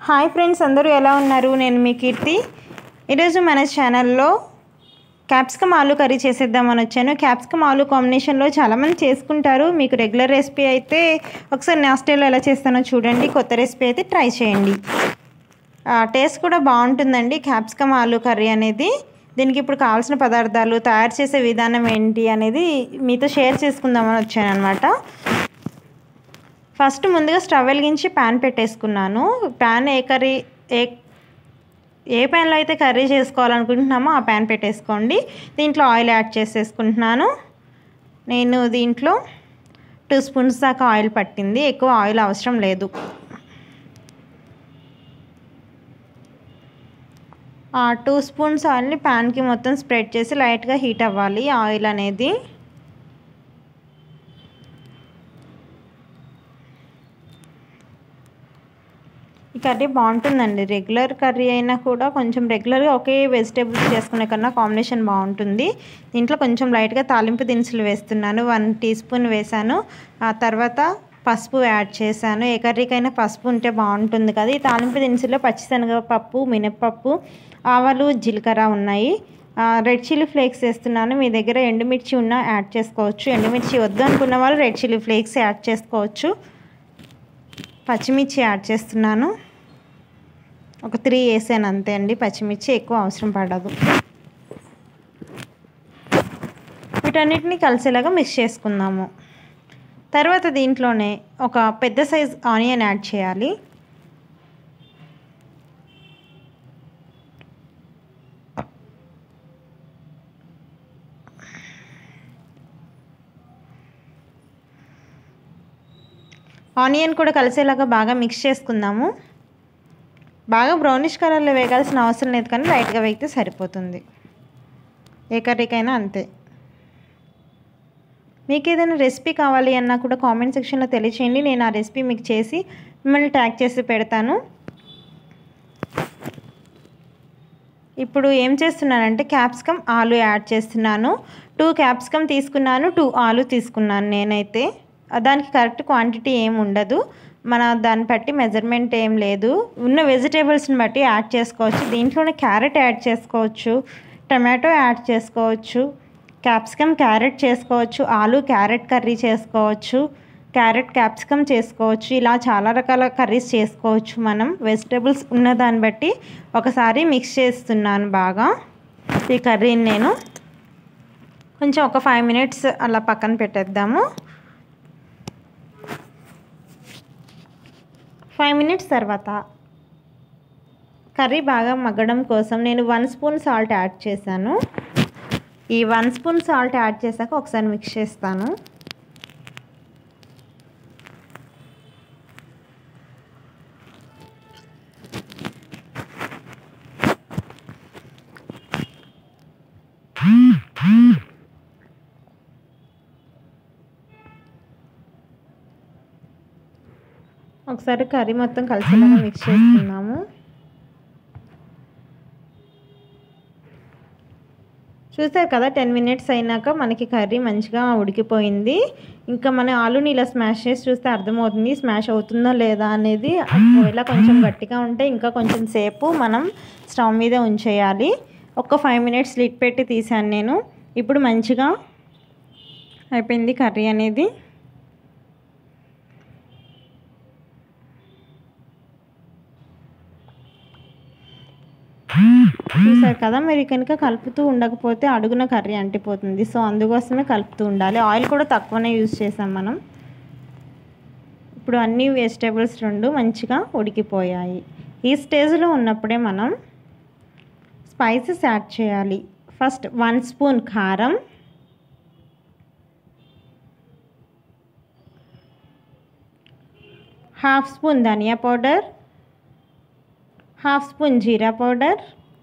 hi friends అందరూ ఎలా ఉన్నారు నేను మీ కీర్తి ఈరోజు మన ఛానల్లో క్యాప్సికమ్ ఆలు కర్రీ చేసేద్దామని వచ్చాను క్యాప్సికమ్ ఆలు కాంబినేషన్లో చాలామంది చేసుకుంటారు మీకు రెగ్యులర్ రెసిపీ అయితే ఒకసారి నా స్టైల్లో ఎలా చేస్తానో చూడండి కొత్త రెసిపీ అయితే ట్రై చేయండి టేస్ట్ కూడా బాగుంటుందండి క్యాప్సికమ్ ఆలు కర్రీ అనేది దీనికి ఇప్పుడు కావాల్సిన పదార్థాలు తయారు చేసే విధానం ఏంటి అనేది మీతో షేర్ చేసుకుందామని వచ్చాను అనమాట ఫస్ట్ ముందుగా స్టవ్ వెలిగించి ప్యాన్ పెట్టేసుకున్నాను ప్యాన్ ఏ కర్రీ ఏ ఏ ప్యాన్లో అయితే కర్రీ చేసుకోవాలనుకుంటున్నామో ఆ ప్యాన్ పెట్టేసుకోండి దీంట్లో ఆయిల్ యాడ్ చేసేసుకుంటున్నాను నేను దీంట్లో టూ స్పూన్స్ దాకా ఆయిల్ పట్టింది ఎక్కువ ఆయిల్ అవసరం లేదు ఆ టూ స్పూన్స్ ఆయిల్ని ప్యాన్కి మొత్తం స్ప్రెడ్ చేసి లైట్గా హీట్ అవ్వాలి ఆయిల్ అనేది ఈ కర్రీ బాగుంటుందండి రెగ్యులర్ కర్రీ అయినా కూడా కొంచెం రెగ్యులర్గా ఒకే వెజిటేబుల్స్ చేసుకునే కన్నా కాంబినేషన్ బాగుంటుంది దీంట్లో కొంచెం లైట్గా తాలింపు దినుసులు వేస్తున్నాను వన్ టీ స్పూన్ వేసాను ఆ తర్వాత పసుపు యాడ్ చేశాను ఏ కర్రీకైనా పసుపు ఉంటే బాగుంటుంది కదా ఈ తాలింపు దినుసులో పచ్చిశనగ పప్పు మినప్పప్పు ఆవాలు జీలకర్ర ఉన్నాయి రెడ్ చిల్లీ ఫ్లేక్స్ వేస్తున్నాను మీ దగ్గర ఎండుమిర్చి ఉన్నా యాడ్ చేసుకోవచ్చు ఎండుమిర్చి వద్దు అనుకున్న వాళ్ళు రెడ్ చిల్లీ ఫ్లేక్స్ యాడ్ చేసుకోవచ్చు పచ్చిమిర్చి యాడ్ చేస్తున్నాను ఒక త్రీ వేసాను అంతే అండి పచ్చిమిర్చి ఎక్కువ అవసరం పడదు వీటన్నిటిని కలిసేలాగా మిక్స్ చేసుకుందాము తర్వాత దీంట్లోనే ఒక పెద్ద సైజ్ ఆనియన్ యాడ్ చేయాలి ఆనియన్ కూడా కలిసేలాగా బాగా మిక్స్ చేసుకుందాము బాగా బ్రౌనిష్ కలర్లో వేగాల్సిన అవసరం లేదు కానీ లైట్గా వేగితే సరిపోతుంది ఏ కర్రీకైనా అంతే మీకు ఏదైనా రెసిపీ కావాలి అన్నా కూడా కామెంట్ సెక్షన్లో తెలియచేయండి నేను ఆ రెసిపీ మీకు చేసి మిమ్మల్ని ట్యాగ్ చేసి పెడతాను ఇప్పుడు ఏం చేస్తున్నానంటే క్యాప్సికమ్ ఆలు యాడ్ చేస్తున్నాను టూ క్యాప్సికమ్ తీసుకున్నాను టూ ఆలు తీసుకున్నాను నేనైతే దానికి కరెక్ట్ క్వాంటిటీ ఏం ఉండదు మన దాన్ని బట్టి మెజర్మెంట్ ఏం లేదు ఉన్న వెజిటేబుల్స్ని బట్టి యాడ్ చేసుకోవచ్చు దీంట్లోనే క్యారెట్ యాడ్ చేసుకోవచ్చు టమాటో యాడ్ చేసుకోవచ్చు క్యాప్సికమ్ క్యారెట్ చేసుకోవచ్చు ఆలు క్యారెట్ కర్రీ చేసుకోవచ్చు క్యారెట్ క్యాప్సికమ్ చేసుకోవచ్చు ఇలా చాలా రకాల కర్రీస్ చేసుకోవచ్చు మనం వెజిటేబుల్స్ ఉన్న దాన్ని బట్టి ఒకసారి మిక్స్ చేస్తున్నాను బాగా ఈ కర్రీని నేను కొంచెం ఒక ఫైవ్ మినిట్స్ అలా పక్కన పెట్టేద్దాము ఫైవ్ మినిట్స్ తర్వాత కర్రీ బాగా మగ్గడం కోసం నేను వన్ స్పూన్ సాల్ట్ యాడ్ చేశాను ఈ వన్ స్పూన్ సాల్ట్ యాడ్ చేశాక ఒకసారి మిక్స్ చేస్తాను ఒకసారి కర్రీ మొత్తం కలిసేలాగా మిక్స్ చేసుకుందాము చూసారు కదా టెన్ మినిట్స్ అయినాక మనకి కర్రీ మంచిగా ఉడికిపోయింది ఇంకా మన ఆలుని ఇలా స్మాష్ చేసి చూస్తే అర్థమవుతుంది స్మాష్ అవుతుందా లేదా అనేది ఒకవేళ కొంచెం గట్టిగా ఉంటే ఇంకా కొంచెం సేపు మనం స్టవ్ మీద ఉంచేయాలి ఒక ఫైవ్ మినిట్స్ లిట్ పెట్టి తీసాను నేను ఇప్పుడు మంచిగా అయిపోయింది కర్రీ అనేది చూసారు కదా మీరు కనుక కలుపుతూ ఉండకపోతే అడుగున కర్రీ అంటిపోతుంది సో అందుకోసమే కలుపుతూ ఉండాలి ఆయిల్ కూడా తక్కువనే యూజ్ చేసాం మనం ఇప్పుడు అన్ని వెజిటేబుల్స్ రెండు మంచిగా ఉడికిపోయాయి ఈ స్టేజ్లో ఉన్నప్పుడే మనం స్పైసెస్ యాడ్ చేయాలి ఫస్ట్ వన్ స్పూన్ కారం హాఫ్ స్పూన్ ధనియా పౌడర్ హాఫ్ స్పూన్ జీరా పౌడర్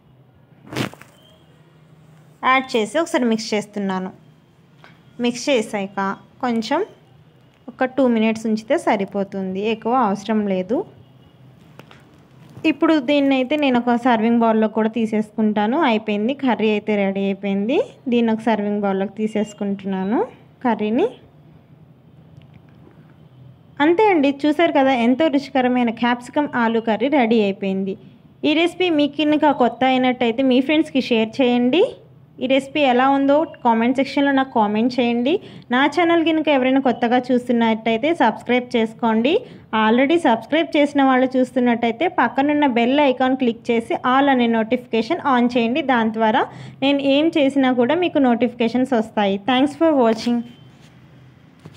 యాడ్ చేసి ఒకసారి మిక్స్ చేస్తున్నాను మిక్స్ చేసాక కొంచెం ఒక టూ మినిట్స్ ఉంచితే సరిపోతుంది ఎక్కువ అవసరం లేదు ఇప్పుడు దీన్ని అయితే నేను ఒక సర్వింగ్ బౌల్లో కూడా తీసేసుకుంటాను అయిపోయింది కర్రీ అయితే రెడీ అయిపోయింది దీన్ని ఒక సర్వింగ్ బౌల్లోకి తీసేసుకుంటున్నాను కర్రీని అంతే అండి చూసారు కదా ఎంతో రుచికరమైన క్యాప్సికమ్ ఆలూ కర్రీ రెడీ అయిపోయింది ఈ రెసిపీ మీకు కనుక కొత్త అయినట్టయితే మీ ఫ్రెండ్స్కి షేర్ చేయండి ఈ రెసిపీ ఎలా ఉందో కామెంట్ సెక్షన్లో నాకు కామెంట్ చేయండి నా ఛానల్ కనుక ఎవరైనా కొత్తగా చూస్తున్నట్టయితే సబ్స్క్రైబ్ చేసుకోండి ఆల్రెడీ సబ్స్క్రైబ్ చేసిన వాళ్ళు చూస్తున్నట్టయితే పక్కనున్న బెల్ ఐకాన్ క్లిక్ చేసి ఆల్ అనే నోటిఫికేషన్ ఆన్ చేయండి దాని ద్వారా నేను ఏం చేసినా కూడా మీకు నోటిఫికేషన్స్ వస్తాయి థ్యాంక్స్ ఫర్ వాచింగ్